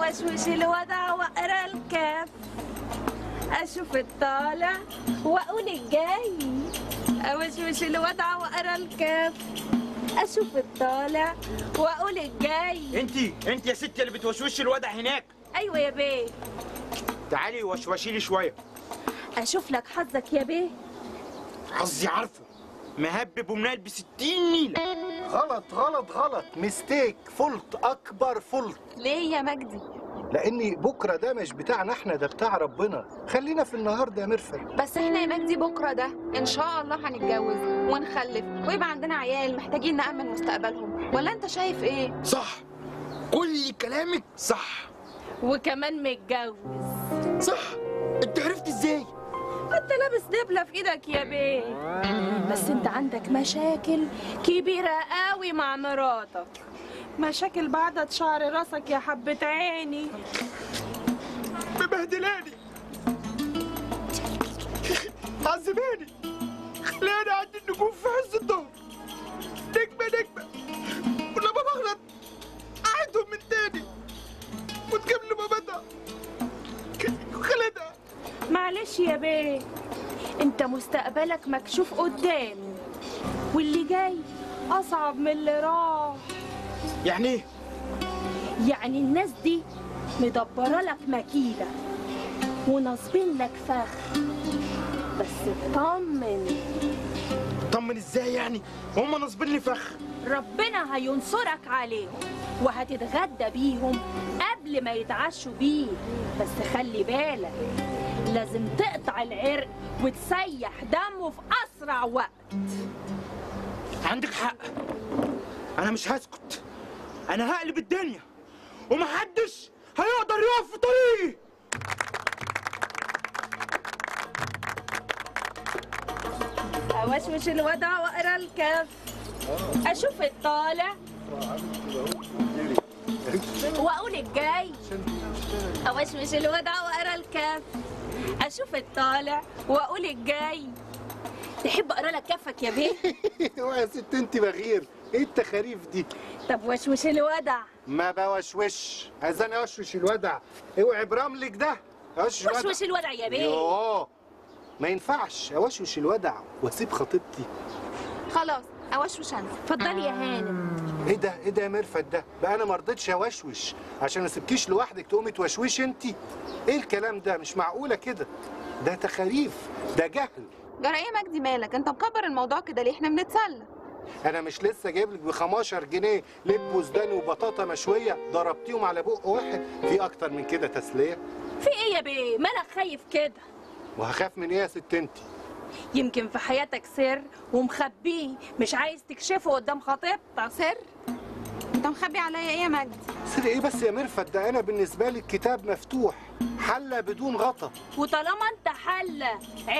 اوشوش الوضع واقرا الكاف اشوف الطالع واقول الجاي اوشوش الوضع واقرا الكاف اشوف الطالع واقول الجاي انت انت يا ستي اللي بتوشوشي الوضع هناك ايوه يا بيه تعالي وشوشي لي شويه اشوف لك حظك يا بيه حظي عارفه مهبب ومنال ب 60 نيله غلط غلط غلط ميستيك فولت اكبر فولت ليه يا مجدي لان بكره ده مش بتاعنا احنا ده بتاع ربنا خلينا في النهارده يا مرفت بس احنا يا مجدي بكره ده ان شاء الله هنتجوز ونخلف ويبقى عندنا عيال محتاجين نأمن مستقبلهم ولا انت شايف ايه صح كل كلامك صح وكمان متجوز صح انت عرفت ازاي انت لابس دبله في ايدك يا بيه بس انت عندك مشاكل كبيره قوي مع مراتك مشاكل بعدد شعر راسك يا حبة عيني مبهدلاني عذباني خلاني عند النجوم في عز الظهر نجمة نجمة ولما بغلط أعيدهم من تاني وتجيب لي مامتها خالدها معلش يا بيه انت مستقبلك مكشوف قدامي واللي جاي اصعب من اللي راح يعني ايه؟ يعني الناس دي مدبره لك مكيده وناصبين لك فخ بس اطمن طمن ازاي يعني؟ هم ناصبين لي فخ ربنا هينصرك عليهم وهتتغدى بيهم قبل ما يتعشوا بيه بس خلي بالك لازم تقطع العرق وتسيح دمه في اسرع وقت عندك حق انا مش هسكت انا هقلب الدنيا ومحدش هيقدر يقف في طريقي اوشوش الوضع واقرا الكف اشوف الطالع واقول الجاي اوشوش الوضع واقرا الكف اشوف الطالع واقول الجاي تحب اقرا لك كفك يا بيه اوعى يا ست انت بغير ايه التخاريف دي طب وشوش الوضع ما بوشوش عايزاني اوشوش الودع اوعي برملك ده اوشوش الودع وشوش الوضع يا بيه يوه ما ينفعش اوشوش الودع واسيب خطيبتي خلاص اوشوش انا اتفضلي يا هانم ايه ده ايه ده يا مرفت ده بقى انا ما رضيتش اوشوش عشان ما اسيبكيش لوحدك تقومي توشوشي انت ايه الكلام ده مش معقوله كده ده تخاريف ده جهل جرى ايه يا مجدي مالك انت مكبر الموضوع كده ليه احنا بنتسلى انا مش لسه جايب لك ب 15 جنيه لب وزدان وبطاطا مشويه ضربتيهم على بق واحد في اكتر من كده تسليه في ايه يا بيه مالك خايف كده وهخاف من ايه يا ست انت يمكن في حياتك سر ومخبيه مش عايز تكشفه قدام خطيبتك سر انت مخبي عليا ايه يا مجدي سر ايه بس يا مرفت ده انا بالنسبه لي الكتاب مفتوح حله بدون غطا وطالما انت حله